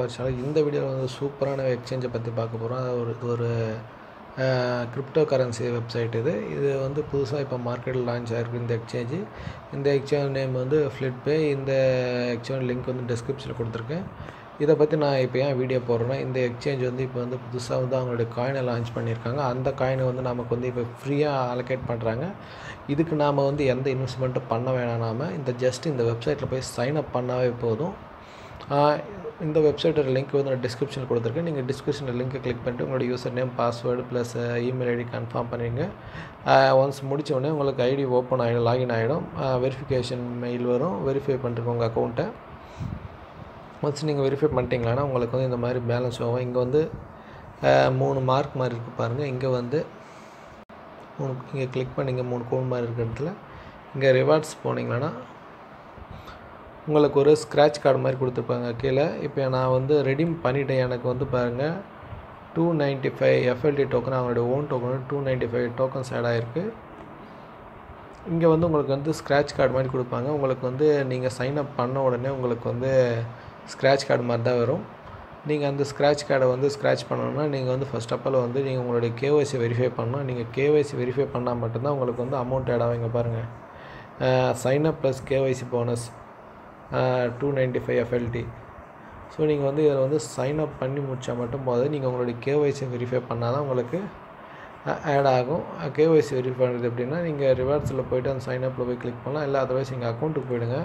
our channel இந்த வீடியோவில் வந்து சூப்பரான எக்ஸ்சேஞ்சை பற்றி பார்க்க போகிறோம் அது ஒரு இது ஒரு கிரிப்டோ கரன்சி வெப்சைட் இது இது வந்து புதுசாக இப்போ மார்க்கெட்டில் லான்ச் ஆகிருக்கு இந்த எக்ஸ்சேஞ்சு இந்த எக்ஸ்சேஞ்ச் நேம் வந்து ஃப்ளிட்பே இந்த எக்ஸ்சேஞ்ச் லிங்க் வந்து டிஸ்கிரிப்ஷனில் கொடுத்துருக்கேன் இதை பற்றி நான் இப்போ ஏன் வீடியோ போடுறேன்னா இந்த எக்ஸ்சேஞ்ச் வந்து இப்போ வந்து புதுசாக வந்து அவங்களுடைய காயினை லான்ச் பண்ணியிருக்காங்க அந்த காயினை வந்து நமக்கு வந்து இப்போ ஃப்ரீயாக அலோகேட் பண்ணுறாங்க இதுக்கு நாம் வந்து எந்த இன்வெஸ்ட்மெண்ட்டும் பண்ண வேணாம் நாம இந்த ஜஸ்ட் இந்த வெப்சைட்டில் போய் சைன் அப் பண்ணாவே போதும் இந்த வெப்சைட்டோட லிங்க் வந்து நான் டிஸ்கிரிப்ஷனில் கொடுத்துருக்கேன் நீங்கள் டிஸ்கிரிப்ஷனில் லிங்க்கை கிளிக் பண்ணிட்டு உங்களோட user name password plus email ID confirm பண்ணிடுங்க ஒன்ஸ் முடித்த உடனே உங்களுக்கு ஐடி ஓப்பன் ஆகிடும் லாகின் ஆகிடும் வெரிஃபிகேஷன் மெயில் வரும் வெரிஃபை பண்ணுறதுக்கு உங்கள் அக்கௌண்ட்டை ஒன்ஸ் நீங்கள் வெரிஃபை பண்ணிட்டீங்களான்னா உங்களுக்கு வந்து இந்த மாதிரி பேலன்ஸ் ஆகும் இங்கே வந்து மூணு மார்க் மாதிரி இருக்குது பாருங்கள் இங்கே வந்து மூணு இங்கே கிளிக் பண்ணிங்க மூணு கோன் மாதிரி இருக்கிற இடத்துல இங்கே ரிவார்ட்ஸ் போனீங்கன்னா உங்களுக்கு ஒரு ஸ்க்ராட்ச் கார்டு மாதிரி கொடுத்துருப்பாங்க கீழே இப்போ நான் வந்து ரெடீம் பண்ணிட்டேன் எனக்கு வந்து பாருங்கள் two ninety five F L T token அவங்களுடைய own token two ninety five tokens add ஆகிருக்கு இங்கே வந்து உங்களுக்கு வந்து ஸ்க்ராட்ச் கார்டு மாதிரி கொடுப்பாங்க உங்களுக்கு வந்து நீங்கள் சைன் அப் பண்ண உடனே உங்களுக்கு வந்து ஸ்க்ராட்ச் கார்டு மாதிரி தான் வரும் நீங்கள் அந்த ஸ்க்ராட்ச் கார்டை வந்து ஸ்க்ராட்ச் பண்ணணும்னா நீங்கள் வந்து ஃபஸ்ட் ஆஃப் ஆல் வந்து நீங்கள் உங்களுடைய கேஒய்சி வெரிஃபை பண்ணணும் நீங்கள் கேஒய்சி வெரிஃபை பண்ணால் மட்டும்தான் உங்களுக்கு வந்து அமௌண்ட் ஆட் ஆகும் இங்கே பாருங்கள் sign up plus K Y C bonus two ninety five F L T so நீங்கள் வந்து இதில் வந்து சைன் அப் பண்ணி முடித்தா மட்டும் போது நீங்கள் உங்களுடைய கேஒய்சி வெரிஃபை பண்ணால் தான் உங்களுக்கு ஆட் ஆகும் கேஒய்சி வெரிஃபை பண்ணுறது எப்படின்னா நீங்கள் ரிவார்ட்ஸில் போய்ட்டு அந்த சைன் அப்பில் போய் கிளிக் பண்ணலாம் இல்லை அதர்வைஸ் நீங்கள் அக்கௌண்ட்டுக்கு போயிடுங்க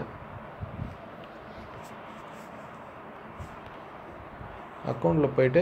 அக்கௌண்ட்டில் போயிட்டு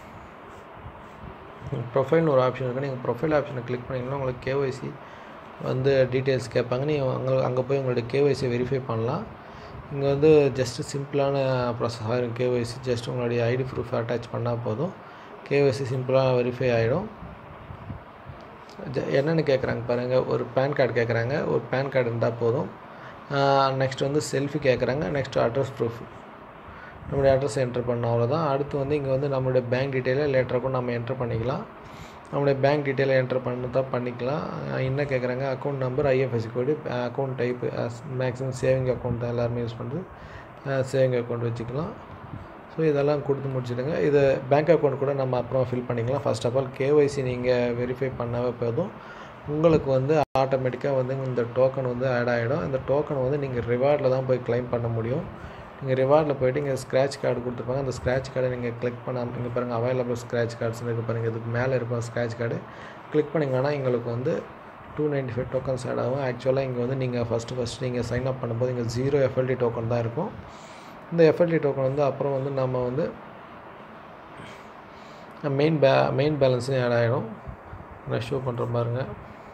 ப்ரொஃபைல்னு ஒரு ஆப்ஷன் இருக்குது நீங்கள் ப்ரொஃபைல் ஆப்ஷனை கிளிக் பண்ணிங்கன்னா உங்களுக்கு கேஒய்சி வந்து டீட்டெயில்ஸ் கேட்பாங்க நீங்கள் அங்கே அங்கே போய் உங்களுடைய கேஒய்சி வெரிஃபை பண்ணலாம் இங்கே வந்து ஜஸ்ட்டு சிம்பிளான ப்ராசஸ் ஆகிடும் கேஒய்சி ஜஸ்ட் உங்களுடைய ஐடி ப்ரூஃப் அட்டாச் பண்ணால் போதும் கேஒய்சி சிம்பிளாக வெரிஃபை ஆகிடும் என்னென்னு கேட்குறாங்க பாருங்கள் ஒரு பேன் கார்டு கேட்குறாங்க ஒரு பேன் கார்டு இருந்தால் போதும் நெக்ஸ்ட் வந்து செல்ஃபி கேட்குறாங்க நெக்ஸ்ட் அட்ரஸ் ப்ரூஃப் நம்மளுடைய அட்ரஸ் என்ட்ரு பண்ணோம் அவ்வளோதான் அடுத்து வந்து இங்கே வந்து நம்மளுடைய பேங்க் டீட்டெயிலை லேட்டராக கூட நம்ம என்ட்ரு பண்ணிக்கலாம் நம்மளுடைய பேங்க் டீட்டெயிலை என்ட்ரு பண்ண தான் பண்ணிக்கலாம் என்ன கேட்குறாங்க account number I F S C code account type maximum saving account தான் எல்லாருமே யூஸ் பண்ணுறது சேவிங் அக்கௌண்ட் வச்சுக்கலாம் ஸோ இதெல்லாம் கொடுத்து முடிச்சுடுங்க இது பேங்க் அக்கௌண்ட் கூட நம்ம அப்புறம் ஃபில் பண்ணிக்கலாம் ஃபர்ஸ்ட் ஆஃப் ஆல் கேஒய்சி நீங்கள் வெரிஃபை பண்ணாவே போதும் உங்களுக்கு வந்து ஆட்டோமேட்டிக்காக வந்து இந்த டோக்கன் வந்து ஆட் ஆகிடும் இந்த டோக்கன் வந்து நீங்கள் ரிவார்டில் தான் போய் கிளைம் பண்ண முடியும் நீங்கள் ரிவார்டில் போய்ட்டு இங்கே ஸ்க்ராட்ச் கார்டு கொடுத்துருப்பாங்க அந்த ஸ்க்ராட்ச் கார்டை நீங்கள் கிளிக் பண்ண இங்கே பாருங்கள் அவைலபிள் ஸ்க்ராட்ச் கார்ட்ஸ்னு இருக்குது பாருங்கள் இதுக்கு மேலே இருக்கும் ஸ்க்ராட்ச் கார்டு கிளிக் பண்ணிங்கன்னா எங்களுக்கு வந்து two ninety five tokens add ஆகும் ஆக்சுவலாக இங்கே வந்து நீங்கள் ஃபஸ்ட்டு ஃபஸ்ட்டு நீங்கள் சைன் அப் பண்ணும்போது இங்கே ஜீரோ எஃப்எல்டி டோக்கன் தான் இருக்கும் இந்த எஃப்எல்டி டோக்கன் வந்து அப்புறம் வந்து நம்ம வந்து மெயின் பே மெயின் பேலன்ஸும் ஆட் ஆகிடும் நான் ஷோ பண்ணுற பாருங்கள்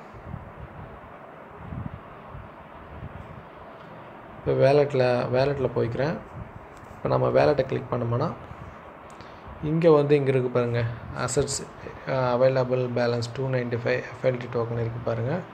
இப்போ வேலெட்டில் வேலெட்டில் போய்க்கிறேன் இப்போ நம்ம வேலெட்டை கிளிக் பண்ணோம்னா இங்கே வந்து இங்கே இருக்குது பாருங்கள் assets available balance two ninety five F L T token இருக்குது பாருங்கள்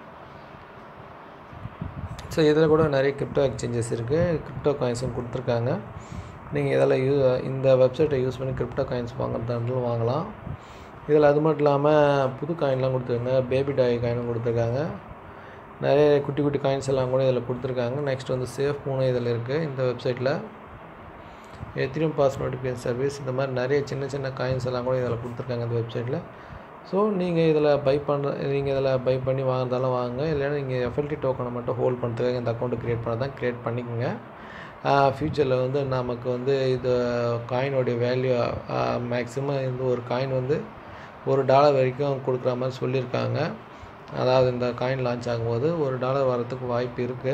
ஸோ இதில் கூட நிறைய கிரிப்டோ எக்ஸ்சேஞ்சஸ் இருக்குது கிரிப்டோ காயின்ஸும் கொடுத்துருக்காங்க நீங்கள் இதில் யூ இந்த வெப்சைட்டை யூஸ் பண்ணி கிரிப்டோ காயின்ஸ் வாங்குறதாலும் வாங்கலாம் இதில் அது மட்டும் இல்லாமல் புது காயின்லாம் கொடுத்துருக்காங்க பேபி டாய் காயினும் கொடுத்துருக்காங்க நிறைய குட்டி குட்டி காயின்ஸ் எல்லாம் கூட இதில் கொடுத்துருக்காங்க நெக்ஸ்ட் வந்து சேஃப் மூணு இதில் இருக்குது இந்த வெப்சைட்டில் எத்திரியம் பாஸ் நோட்டிஃபிகேஷன் சர்வீஸ் இந்த மாதிரி நிறைய சின்ன சின்ன காயின்ஸ் எல்லாம் கூட இதில் கொடுத்துருக்காங்க இந்த வெப்சைட்டில் ஸோ நீங்கள் இதில் பை பண்ணுற நீங்கள் இதில் பை பண்ணி வாங்குறதாலும் வாங்க இல்லைன்னா நீங்கள் எஃப்எல்டி டோக்கனை மட்டும் ஹோல்ட் பண்ணுறதுக்காக இந்த அக்கௌண்ட்டு க்ரியேட் பண்ண தான் க்ரியேட் பண்ணிக்கோங்க ஃப்யூச்சரில் வந்து நமக்கு வந்து இது காயினோடைய வேல்யூ மேக்ஸிமம் இந்த ஒரு காயின் வந்து ஒரு டாலர் வரைக்கும் கொடுக்குற மாதிரி சொல்லியிருக்காங்க அதாவது இந்த காயின் லான்ச் ஆகும்போது ஒரு டாலர் வரத்துக்கு வாய்ப்பு இருக்குது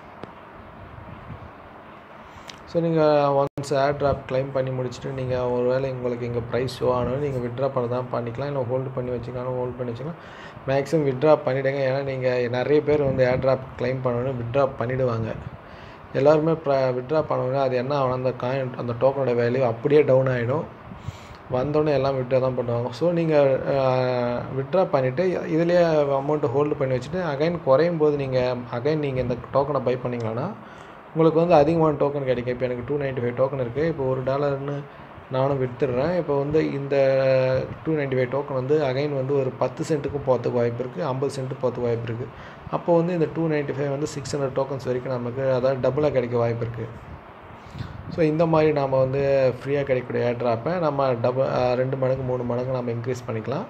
ஸோ நீங்கள் ஒன்ஸ் ஏர் ட்ராப் கிளைம் பண்ணி முடிச்சுட்டு நீங்கள் ஒரு வேளை உங்களுக்கு இங்கே ப்ரைஸ் ஷோ ஆனாலும் நீங்கள் விட்ரா பண்ண தான் பண்ணிக்கலாம் இல்லை ஹோல்டு பண்ணி வச்சுக்கலாம் ஹோல்ட் பண்ணி வச்சுக்கலாம் மேக்ஸிமம் விட்ரா பண்ணிவிடுங்க ஏன்னா நீங்கள் நிறைய பேர் வந்து ஏர் ட்ராப் கிளைம் பண்ணணும் விட்ரா பண்ணிவிடுவாங்க எல்லாருமே ப்ர விட்ரா பண்ணணும் அது என்ன ஆகணும் அந்த காயின் அந்த டோக்கனோட வேல்யூ அப்படியே டவுன் ஆகிடும் வந்தோடனே எல்லாம் விட்ரா தான் பண்ணுவாங்க ஸோ நீங்கள் விட்ரா பண்ணிவிட்டு இதுலேயே அமௌண்ட்டை ஹோல்டு பண்ணி வச்சுட்டு அகைன் குறையும் போது நீங்கள் அகைன் நீங்கள் இந்த டோக்கனை பை பண்ணிங்களான்னா உங்களுக்கு வந்து அதிகமான டோக்கன் கிடைக்கும் இப்போ எனக்கு டூ நைன்ட்டி ஃபைவ் டோக்கன் இருக்குது இப்போ ஒரு டாலர்னு நானும் விற்றுடுறேன் இப்போ வந்து இந்த டூ நைன்ட்டி ஃபைவ் டோக்கன் வந்து அகைன் வந்து ஒரு பத்து சென்ட்டுக்கும் போகிறதுக்கு வாய்ப்பு இருக்குது ஐம்பது சென்ட்டு போகிறதுக்கு வாய்ப்பு இருக்குது அப்போ வந்து இந்த டூ நைன்ட்டி ஃபைவ் வந்து சிக்ஸ் ஹண்ட்ரட் டோக்கன்ஸ் வரைக்கும் நமக்கு அதாவது டபுளாக கிடைக்க வாய்ப்பு இருக்குது ஸோ இந்த மாதிரி நாம் வந்து ஃப்ரீயாக கிடைக்கக்கூடிய ஏர்ட்ராப்பை நம்ம டபுள் ரெண்டு மடங்கு மூணு மடங்கு நம்ம இன்க்ரீஸ் பண்ணிக்கலாம்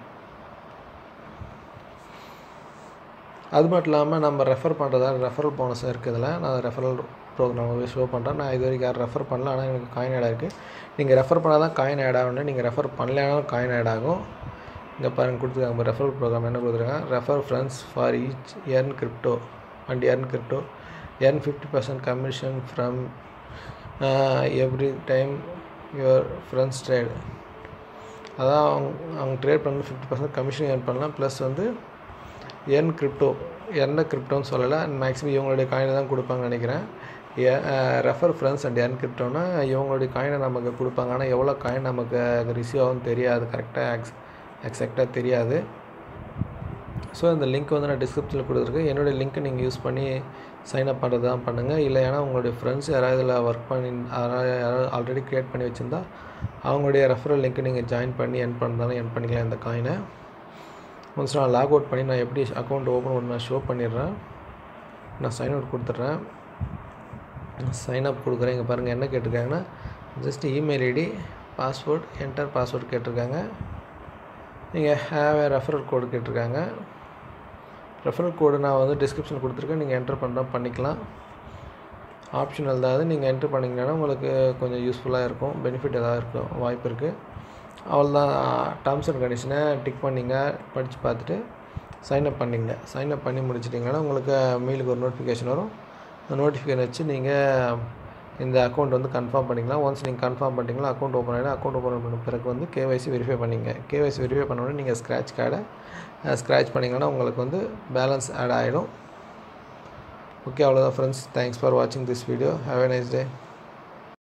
அது மட்டும் இல்லாமல் நம்ம ரெஃபர் பண்ணுறதா ரெஃபரல் போனஸும் இருக்குது இதில் நான் ரெஃபரல் ப்ரோக்ராம் ஷோ பண்ணுறேன் நான் இது வரைக்கும் யாரும் ரெஃபர் பண்ணல ஆனால் எனக்கு காயின் ஆட் இருக்குது நீங்கள் ரெஃபர் பண்ணால் தான் காயின் ஆட் ஆகணும் நீங்கள் ரெஃபர் பண்ணலைனாலும் காயின் ஆட் ஆகும் இங்கே பாருங்க கொடுத்துருக்காங்க ரெஃபரல் ப்ரோக்ராம் என்ன கொடுத்துருக்காங்க refer friends for each earn crypto and earn crypto earn fifty percent commission from every time your friends trade அதான் அவங்க அவங்க ட்ரேட் பண்ண ஃபிஃப்டி பர்சன்ட் கமிஷன் ஏர்ன் பண்ணலாம் ப்ளஸ் வந்து எர்ன் கிரிப்டோ என்ன கிரிப்டோன்னு சொல்லலை மேக்ஸிமம் இவங்களுடைய காயினை தான் கொடுப்பாங்கன்னு நினைக்கிறேன் ரெஃபர் ஃப்ரெண்ட்ஸ் அண்ட் எர்ன் கிரிப்டோனா இவங்களுடைய காயினை நமக்கு கொடுப்பாங்க ஆனால் எவ்வளோ காயின் நமக்கு ரிசீவ் ஆகும் தெரியாது கரெக்டாக எக்ஸ் எக்ஸாக்டாக தெரியாது ஸோ இந்த லிங்க் வந்து நான் டிஸ்கிரிப்ஷனில் கொடுத்துருக்கேன் என்னுடைய லிங்க்கை நீங்கள் யூஸ் பண்ணி சைன் அப் பண்ணுறது தான் பண்ணுங்கள் இல்லை ஏன்னா உங்களுடைய ஃப்ரெண்ட்ஸ் யாராவது இதில் ஒர்க் பண்ணி யாராவது ஆல்ரெடி க்ரியேட் பண்ணி வச்சுருந்தா அவங்களுடைய ரெஃபரல் லிங்க்கை நீங்கள் ஜாயின் பண்ணி என் பண்ணாலும் என் பண்ணிக்கலாம் இந்த காயினை ஒன்ஸ் நான் லாக் அவுட் பண்ணி நான் எப்படி அக்கௌண்ட் ஓப்பன் பண்ணி நான் ஷோ பண்ணிடுறேன் நான் சைன் அவுட் கொடுத்துட்றேன் சைன் அப் கொடுக்குறேன் இங்கே பாருங்கள் என்ன கேட்டிருக்காங்கன்னா just email ID password enter password கேட்டிருக்காங்க நீங்கள் ஹேவ் ஏ ரெஃபரல் கோடு கேட்டிருக்காங்க ரெஃபரல் கோடு நான் வந்து டிஸ்கிரிப்ஷன் கொடுத்துருக்கேன் நீங்கள் என்டர் பண்ணுறா பண்ணிக்கலாம் ஆப்ஷனல் தான் அது நீங்கள் என்டர் பண்ணிங்கன்னா உங்களுக்கு கொஞ்சம் யூஸ்ஃபுல்லாக இருக்கும் பெனிஃபிட் எதாவது இருக்கும் வாய்ப்பு இருக்குது அவ்வளோதான் டேர்ம்ஸ் அண்ட் கண்டிஷனை டிக் பண்ணிங்க படித்து பார்த்துட்டு சைன்அப் பண்ணிங்க சைன்அப் பண்ணி முடிச்சிட்டிங்கன்னா உங்களுக்கு மெயிலுக்கு ஒரு நோட்டிஃபிகேஷன் வரும் அந்த நோட்டிஃபிகேஷன் வச்சு நீங்கள் இந்த அக்கௌண்ட் வந்து கன்ஃபார்ம் பண்ணிக்கலாம் ஒன்ஸ் நீங்கள் கன்ஃபார்ம் பண்ணிட்டீங்களா அக்கௌண்ட் ஓப்பன் ஆகிடும் அக்கௌண்ட் ஓப்பன் பண்ண பிறகு வந்து கேவைசி வெரிஃபை பண்ணிங்க கேவைசி வெரிஃபை பண்ணோடனே நீங்கள் ஸ்க்ராட்ச் கார்டை ஸ்க்ராட்ச் பண்ணிங்கன்னா உங்களுக்கு வந்து பேலன்ஸ் ஆட் ஆகிடும் ஓகே அவ்வளோதான் ஃப்ரெண்ட்ஸ் தேங்க்ஸ் ஃபார் வாட்சிங் this video have a nice day